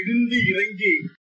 இருந்து இறங்கி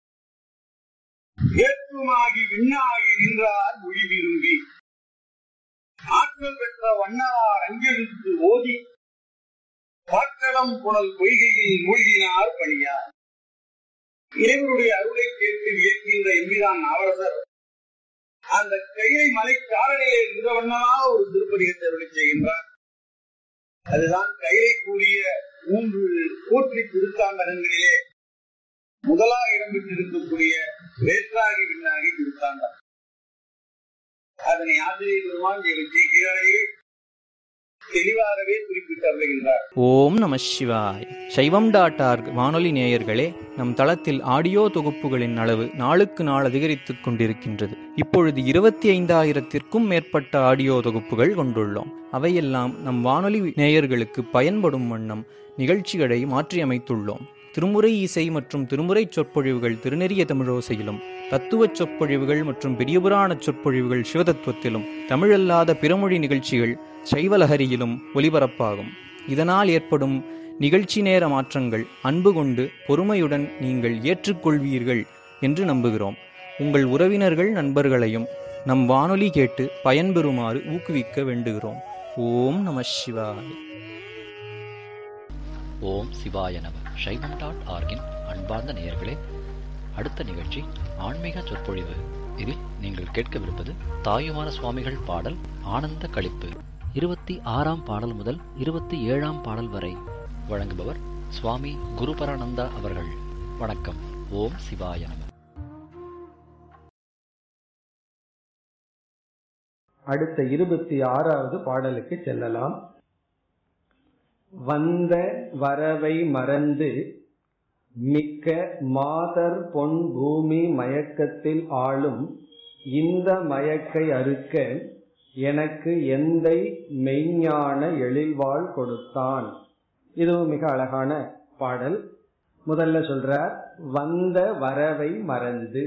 ஏற்றுமாகி விண்ணாகி நின்றார் மொழி விரும்பி ஆற்றல் பெற்ற வண்ணார் அஞ்செழுத்து ஓதி பாட்டடம் புனல் பொய்கையில் மூழ்கினார் பணியார் இறைவனுடைய அருளை கேட்டு வியக்கின்ற எம்பிரான் நாவரசர் அந்த கையை மலை காரணிலே நின்றவண்ணனா ஒரு திருப்பதிகத்தை அருளை செய்கின்றார் அதுதான் கையை கூடிய மூன்று போற்றி திருத்தாண்டகங்களிலே முதலாக இடம்பெற்றிருக்கக்கூடிய வேற்றாகி விண்ணாகி திருத்தாண்டம் அதனை ஆசிரியர் பெருமான் விஜய் தெளிவாகவே குறிப்பிட்டு அருளுகின்றார் ஓம் நம சிவாய் சைவம் டாட் ஆர்க் வானொலி நேயர்களே நம் தளத்தில் ஆடியோ தொகுப்புகளின் அளவு நாளுக்கு நாள் அதிகரித்துக் கொண்டிருக்கின்றது இப்பொழுது இருபத்தி ஐந்தாயிரத்திற்கும் மேற்பட்ட ஆடியோ தொகுப்புகள் கொண்டுள்ளோம் அவையெல்லாம் நம் வானொலி நேயர்களுக்கு பயன்படும் வண்ணம் நிகழ்ச்சிகளை மாற்றியமைத்துள்ளோம் திருமுறை இசை மற்றும் திருமுறை சொற்பொழிவுகள் திருநெறிய தமிழோசையிலும் தத்துவ சொற்பொழிவுகள் மற்றும் பெரியபுராண சொற்பொழிவுகள் சிவதத்துவத்திலும் தமிழல்லாத பிறமொழி நிகழ்ச்சிகள் சைவலஹரியிலும் ஒலிபரப்பாகும் இதனால் ஏற்படும் நிகழ்ச்சி நேர மாற்றங்கள் அன்பு கொண்டு பொறுமையுடன் நீங்கள் ஏற்றுக்கொள்வீர்கள் என்று நம்புகிறோம் உங்கள் உறவினர்கள் நண்பர்களையும் நம் வானொலி கேட்டு பயன்பெறுமாறு ஊக்குவிக்க வேண்டுகிறோம் ஓம் நம சிவாய் ஓம் சிவாய நம சைவம் டாட் ஆர்கின் அன்பார்ந்த நேயர்களே அடுத்த நிகழ்ச்சி ஆன்மீக சொற்பொழிவு இதில் நீங்கள் கேட்கவிருப்பது தாயுமான சுவாமிகள் பாடல் ஆனந்த களிப்பு இருபத்தி ஆறாம் பாடல் முதல் இருபத்தி ஏழாம் பாடல் வரை வழங்குபவர் சுவாமி குருபரானந்தா அவர்கள் வணக்கம் ஓம் சிவாய நம அடுத்த இருபத்தி ஆறாவது பாடலுக்கு செல்லலாம் வந்த வரவை மறந்து மிக்க மாதர் பொன் பூமி மயக்கத்தில் ஆளும் இந்த மயக்கை அறுக்க எனக்கு எந்தை மெய்ஞான எழில்வாள் கொடுத்தான் இதுவும் மிக அழகான பாடல் முதல்ல சொல்றார் வந்த வரவை மறந்து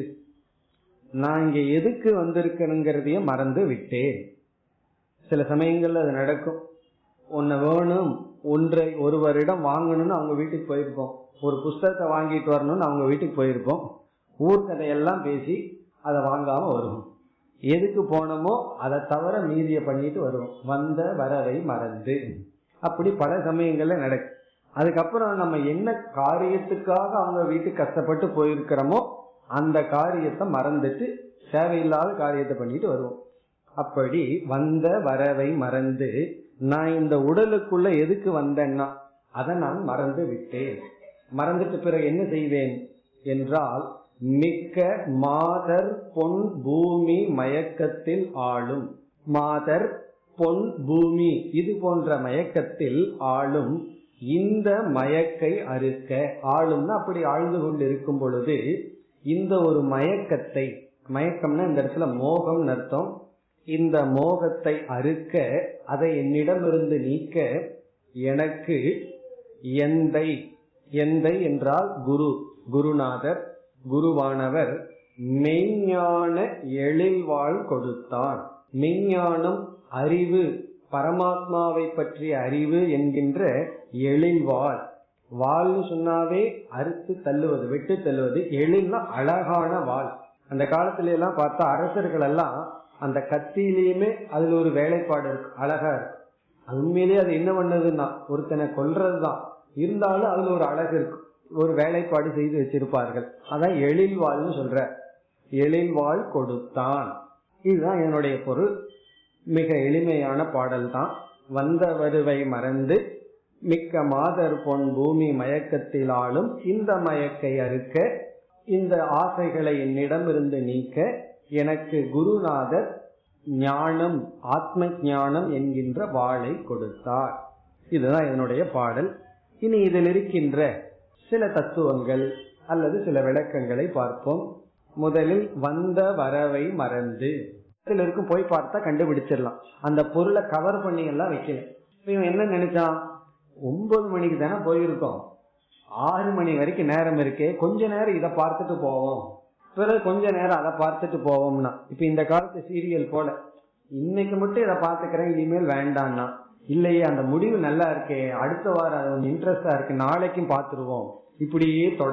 நான் இங்க எதுக்கு வந்திருக்கணுங்கிறதையும் மறந்து விட்டேன் சில சமயங்கள்ல அது நடக்கும் ஒன்னு வேணும் ஒன்றை ஒருவரிடம் வாங்கணும்னு அவங்க வீட்டுக்கு போயிருப்போம் ஒரு புஸ்தகத்தை வாங்கிட்டு வரணும்னு அவங்க வீட்டுக்கு போயிருப்போம் ஊர்க்கதையெல்லாம் பேசி அதை வாங்காம வருவோம் எதுக்கு போனோமோ அதை தவிர மீதிய பண்ணிட்டு வருவோம் வந்த வரவை மறந்து அப்படி பல சமயங்கள்ல நடக்கும் அதுக்கப்புறம் நம்ம என்ன காரியத்துக்காக அவங்க வீட்டுக்கு கஷ்டப்பட்டு போயிருக்கிறோமோ அந்த காரியத்தை மறந்துட்டு தேவையில்லாத காரியத்தை பண்ணிட்டு வருவோம் அப்படி வந்த வரவை மறந்து நான் இந்த உடலுக்குள்ள எதுக்கு வந்தேன்னா அதை நான் மறந்து விட்டேன் மறந்துட்டு பிறகு என்ன செய்வேன் என்றால் மிக்க மாதர் பொன் பூமி மயக்கத்தில் ஆளும் மாதர் பொன் பூமி இது போன்ற மயக்கத்தில் ஆளும் இந்த மயக்கை அறுக்க ஆளும்னா அப்படி ஆழ்ந்து கொண்டு இருக்கும் பொழுது இந்த ஒரு மயக்கத்தை மயக்கம்னா இந்த இடத்துல மோகம் அர்த்தம் இந்த மோகத்தை அறுக்க அதை என்னிடமிருந்து நீக்க எனக்கு எந்தை எந்தை என்றால் குரு குருநாதர் குருவானவர் மெய்ஞான எழில்வாள் கொடுத்தான் மெய்ஞானம் அறிவு பரமாத்மாவை பற்றிய அறிவு என்கின்ற எழில்வாள் வாள்னு சொன்னாவே அறுத்து தள்ளுவது வெட்டு தள்ளுவது எழில்னா அழகான வாள் அந்த காலத்துல எல்லாம் பார்த்தா அரசர்கள் எல்லாம் அந்த கத்தியிலயுமே அதுல ஒரு வேலைப்பாடு இருக்கு அழகா இருக்கு அது உண்மையிலேயே அது என்ன பண்ணதுன்னா ஒருத்தனை கொல்றதுதான் இருந்தாலும் அதுல ஒரு அழகு இருக்கு ஒரு வேலைப்பாடு செய்து வச்சிருப்பார்கள் அதான் எழில் வாழ்னு சொல்ற எழில் வாழ் கொடுத்தான் இதுதான் என்னுடைய பொருள் மிக எளிமையான பாடல் தான் வந்த வருவை மறந்து மிக்க மாதர் பொன் பூமி மயக்கத்தில் ஆளும் இந்த மயக்கை அறுக்க இந்த ஆசைகளை என்னிடமிருந்து நீக்க எனக்கு குருநாதர் ஞானம் ஆத்ம ஞானம் என்கின்ற வாளை கொடுத்தார் இதுதான் என்னுடைய பாடல் இனி இதில் இருக்கின்ற சில தத்துவங்கள் அல்லது சில விளக்கங்களை பார்ப்போம் முதலில் வந்த வரவை மறந்து சிலருக்கும் போய் பார்த்தா கண்டுபிடிச்சிடலாம் அந்த பொருளை கவர் பண்ணி எல்லாம் வைக்கல இவன் என்ன நினைச்சான் ஒன்பது மணிக்கு தானே போயிருக்கோம் ஆறு மணி வரைக்கும் நேரம் இருக்கே கொஞ்ச நேரம் இதை பார்த்துட்டு போவோம் பிறகு கொஞ்ச நேரம் அதை பார்த்துட்டு போவோம்னா இப்ப இந்த காலத்து சீரியல் போல இன்னைக்கு மட்டும் இதை பாத்துக்கிறேன் இனிமேல் வேண்டாம்னா இல்லையே அந்த முடிவு நல்லா இருக்கே அடுத்த வாரம் அது கொஞ்சம் இன்ட்ரெஸ்டா இருக்கு நாளைக்கும் பாத்துருவோம் இப்படியே தொடர்